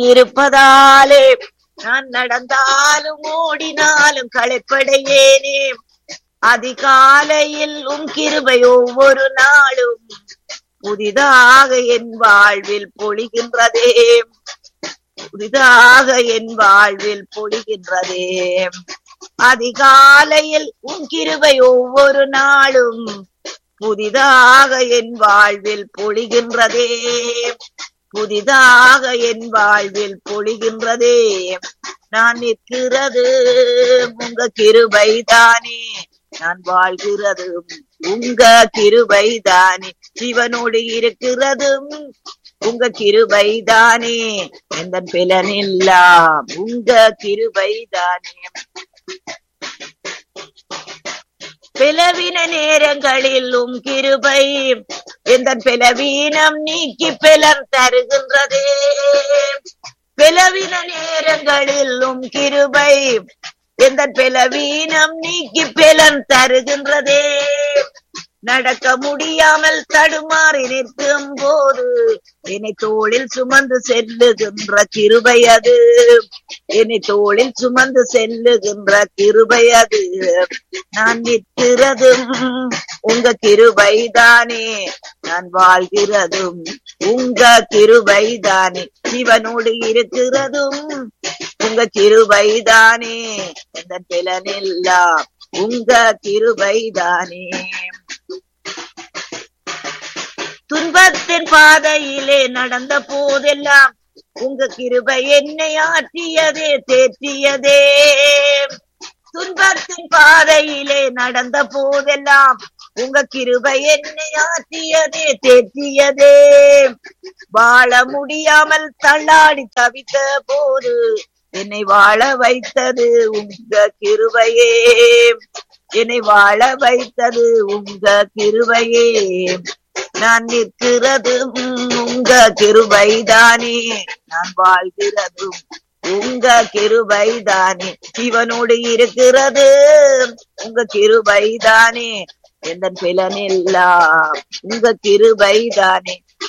இருப்பதாலே நான் நடந்தாலும் ஓடினாலும் களைப்படையேனே அதிகாலையில் உம் கிருபை ஒவ்வொரு நாளும் புதிதாக என் வாழ்வில் பொழிகின்றதே புதிதாக என் வாழ்வில் பொழிகின்றதே அதிகாலையில் உன் கிருபை ஒவ்வொரு நாளும் புதிதாக என் வாழ்வில் பொழிகின்றதே புதிதாக என் வாழ்வில் பொழிகின்றதே நான் நிற்கிறது உங்க கிருபை தானே நான் வாழ்கிறதும் உங்க கிருபை தானே சிவனோடு இருக்கிறதும் உங்க கிருபை தானே எந்த பிலனெல்லாம் உங்க கிருபை தானே பிளவின நேரங்களில் உம் கிருபை எந்த பிளவீனம் நீக்கி பிளர் தருகின்றதே பிளவின நேரங்களில் உம் கிருபை எந்த பிளவீனம் நீக்கி பிளன் தருகின்றதே நடக்க முடியாமல் தடுமாறி நிற்கும் போது என்னை தோளில் சுமந்து செல்லுகின்ற கிருபை அது என்னை தோளில் சுமந்து செல்லுகின்ற கிருபை அது நான் நிற்கிறதும் உங்க கிருபைதானே நான் வாழ்கிறதும் உங்க கிருபைதானே சிவனோடு இருக்கிறதும் உங்க கிருபைதானே எந்த பிலனெல்லாம் உங்க கிருபைதானே துன்பத்தின் பாதையிலே நடந்த போதெல்லாம் உங்க கிருபை என்னை ஆற்றியதே தேற்றியதே துன்பத்தின் பாதையிலே நடந்த போதெல்லாம் உங்க கிருபை என்னை ஆற்றியதே தேற்றியதே வாழ முடியாமல் தள்ளாடி தவித்த போது என்னை வாழ வைத்தது உங்க கிருபையே என்னை வாழ வைத்தது உங்க கிருபையே நான் நிற்கிறதும் உங்க கிருபைதானே நான் வாழ்கிறதும் உங்க கிருபைதானே சிவனோடு இருக்கிறது உங்க கிருபைதானே எந்த பிலனெல்லாம் உங்க கிருபைதானே